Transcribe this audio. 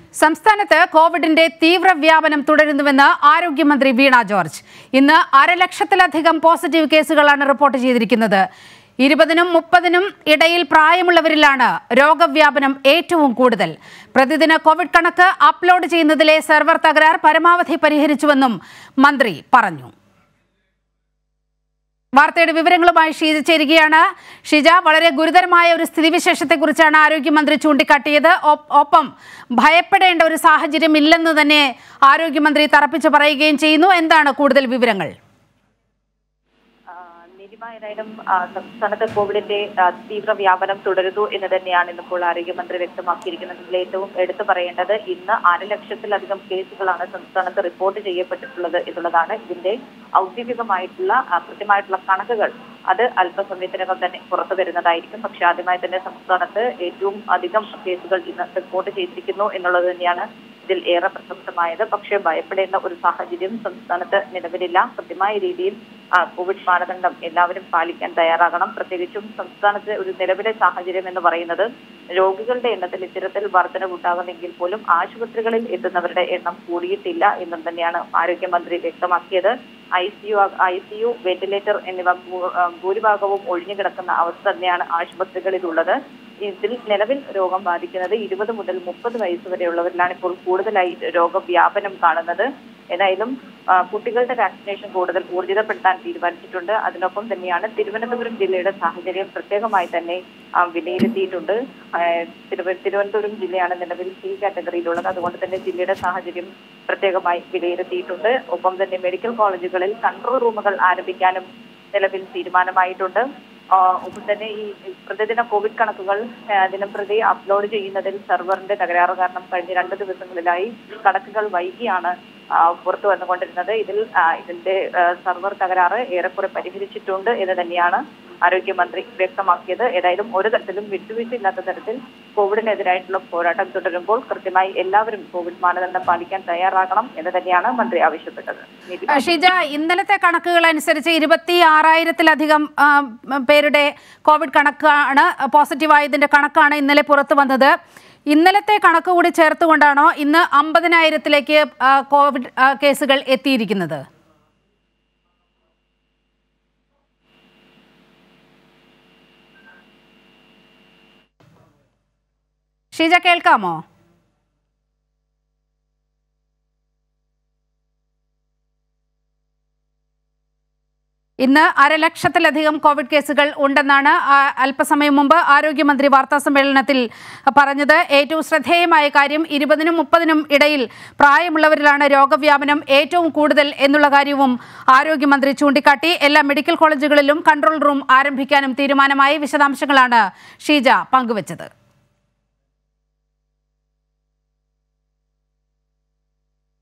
സംസ്ഥാനത്ത് കോവിഡിന്റെ തീവ്രവ്യാപനം തുടരുന്നുവെന്ന് ആരോഗ്യമന്ത്രി വീണ ജോർജ് ഇന്ന് അരലക്ഷത്തിലധികം പോസിറ്റീവ് കേസുകളാണ് റിപ്പോർട്ട് ചെയ്തിരിക്കുന്നത് ഇരുപതിനും മുപ്പതിനും ഇടയിൽ പ്രായമുള്ളവരിലാണ് രോഗവ്യാപനം ഏറ്റവും കൂടുതൽ പ്രതിദിന കോവിഡ് കണക്ക് അപ്ലോഡ് ചെയ്യുന്നതിലെ സെർവർ തകരാർ പരമാവധി പരിഹരിച്ചുവെന്നും മന്ത്രി പറഞ്ഞു വാർത്തയുടെ വിവരങ്ങളുമായി ഷീജ ചേരുകയാണ് ഷിജ വളരെ ഗുരുതരമായ ഒരു സ്ഥിതിവിശേഷത്തെക്കുറിച്ചാണ് ആരോഗ്യമന്ത്രി ചൂണ്ടിക്കാട്ടിയത് ഒപ്- ഒപ്പം ഭയപ്പെടേണ്ട ഒരു സാഹചര്യം ഇല്ലെന്ന് തന്നെ ആരോഗ്യമന്ത്രി തറപ്പിച്ച് പറയുകയും ചെയ്യുന്നു എന്താണ് കൂടുതൽ വിവരങ്ങൾ ആ, നിലിമ ഏതായാലും ആ, സംസ്ഥാനത്ത് കോവിഡിന്റെ ആ, തീവ്ര വ്യാപനം തുടരുന്നു എന്ന് തന്നെയാണ് ഇന്നിപ്പോൾ ആരോഗ്യമന്ത്രി വ്യക്തമാക്കിയിരിക്കുന്നത് ഇതിൽ ഏറ്റവും എടുത്തു പറയേണ്ടത് ഇന്ന് അര ലക്ഷത്തിലധികം കേസുകളാണ് സംസ്ഥാനത്ത് റിപ്പോർട്ട് ചെയ്യപ്പെട്ടിട്ടുള്ളത് എന്നുള്ളതാണ് ഇതിന്റെ ഔദ്യോഗികമായിട്ടുള്ള ആ, കൃത്യമായിട്ടുള്ള കണക്കുകൾ അത് അല്പസമയത്തിനകം തന്നെ പുറത്തു വരുന്നതായിരിക്കും പക്ഷെ ആദ്യമായി തന്നെ സംസ്ഥാനത്ത് ഏറ്റവും അധികം കേസുകൾ ഇന്ന് റിപ്പോർട്ട് ചെയ്തിരിക്കുന്നു എന്നുള്ളത് തന്നെയാണ് ഇതിൽ ഏറെ പ്രശസ്തമായത് പക്ഷേ ഭയപ്പെടേണ്ട ഒരു സാഹചര്യം സംസ്ഥാനത്ത് നിലവിലില്ല കൃത്യമായ രീതിയിൽ ആ, കോവിഡ് മാനദണ്ഡം എല്ലാവരും പാലിക്കാൻ തയ്യാറാകണം പ്രത്യേകിച്ചും സംസ്ഥാനത്ത് ഒരു നിലവിലെ സാഹചര്യം എന്ന് പറയുന്നത് രോഗികളുടെ എണ്ണത്തിൽ ഇത്തരത്തിൽ വർധനവുണ്ടാകുന്നെങ്കിൽ പോലും ആശുപത്രികളിൽ എത്തുന്നവരുടെ എണ്ണം കൂടിയിട്ടില്ല എന്നും തന്നെയാണ് ആരോഗ്യമന്ത്രി വ്യക്തമാക്കിയത് I C U I C U ventilator എന്നിവ ഭൂ- ആ, ഭൂരിഭാഗവും ഒഴിഞ്ഞു കിടക്കുന്ന അവസ്ഥ തന്നെയാണ് ആശുപത്രികളിലുള്ളത് ഇതിൽ നിലവിൽ രോഗം ബാധിക്കുന്നത് ഇരുപത് മുതൽ മുപ്പത് വയസ്സ് വരെയുള്ളവരിലാണ് ഇപ്പോൾ കൂടുതലായി രോഗവ്യാപനം കാണുന്നത് ഏതായാലും ആ, കുട്ടികളുടെ വാക്സിനേഷൻ കൂടുതൽ ഊർജിതപ്പെടുത്താൻ തീരുമാനിച്ചിട്ടുണ്ട് അതിനൊപ്പം തന്നെയാണ് തിരുവനന്തപുരം ജില്ലയുടെ സാഹചര്യം പ്രത്യേകമായി തന്നെ ആ, വിലയിരുത്തിയിട്ടുണ്ട് ആ, തിരുവ- തിരുവനന്തപുരം ജില്ലയാണ് നിലവിൽ സി കാറ്റഗറിയിലുള്ളത് അതുകൊണ്ട് തന്നെ ജില്ലയുടെ സാഹചര്യം പ്രത്യേകമായി വിലയിരുത്തിയിട്ടുണ്ട് ഒപ്പം തന്നെ മെഡിക്കൽ കോളേജുകളിൽ കൺട്രോൾ റൂമുകൾ ആരംഭിക്കാനും നിലവിൽ തീരുമാനമായിട്ടുണ്ട് ആ, ഒപ്പം തന്നെ ഈ പ്രതിദിന കോവിഡ് കണക്കുകൾ ആ, ദിനം പ്രതി അപ്ലോഡ് ചെയ്യുന്നതിൽ സെർവറിന്റെ തകരാറ് കാരണം കഴിഞ്ഞ രണ്ട് ദിവസങ്ങളിലായി കണക്കുകൾ വൈകിയാണ് ആ, പുറത്തു വന്നുകൊണ്ടിരുന്നത് ഇതിൽ ആ, ഇതിന്റെ ആ, സെർവർ തകരാറ് ഏറെക്കുറെ പരിഹരിച്ചിട്ടുണ്ട് എന്ന് തന്നെയാണ് ആരോഗ്യമന്ത്രി വ്യക്തമാക്കിയത് ഏതായാലും ഒരു തരത്തിലും വിട്ടുവീഴ്ചയില്ലാത്ത തരത്തിൽ കോവിഡിനെതിരായിട്ടുള്ള പോരാട്ടം തുടരുമ്പോൾ കൃത്യമായി എല്ലാവരും കോവിഡ് മാനദണ്ഡം പാലിക്കാൻ തയ്യാറാകണം എന്ന് തന്നെയാണ് മന്ത്രി ആവശ്യപ്പെട്ടത് നീതി ഷീജ ഇന്നലത്തെ കണക്കുകൾ അനുസരിച്ച് ഇരുപത്തി ആറായിരത്തിലധികം ആ, പേരുടെ കോവിഡ് കണക്കാണ് പോസിറ്റീവായതിന്റെ കണക്കാണ് ഇന്നലെ പുറത്തു വന്നത് ഇന്നലത്തെ കണക്ക് കൂടി ചേർത്തുകൊണ്ടാണോ ഇന്ന് അമ്പതിനായിരത്തിലേക്ക് ആ, കോവിഡ് ആ, കേസുകൾ എത്തിയിരിക്കുന്നത് ഷീജ കേൾക്കാമോ ഇന്ന് അരലക്ഷത്തിലധികം കോവിഡ് കേസുകൾ ഉണ്ടെന്നാണ് ആ, അല്പസമയം മുമ്പ് ആരോഗ്യമന്ത്രി വാർത്താ സമ്മേളനത്തിൽ പറഞ്ഞത് ഏറ്റവും ശ്രദ്ധേയമായ കാര്യം ഇരുപതിനും മുപ്പതിനും ഇടയിൽ പ്രായമുള്ളവരിലാണ് രോഗവ്യാപനം ഏറ്റവും കൂടുതൽ എന്നുള്ള കാര്യവും ആരോഗ്യമന്ത്രി ചൂണ്ടിക്കാട്ടി എല്ലാ മെഡിക്കൽ കോളേജുകളിലും കൺട്രോൾ റൂം ആരംഭിക്കാനും തീരുമാനമായി വിശദാംശങ്ങളാണ് ഷീജ പങ്കുവച്ചത്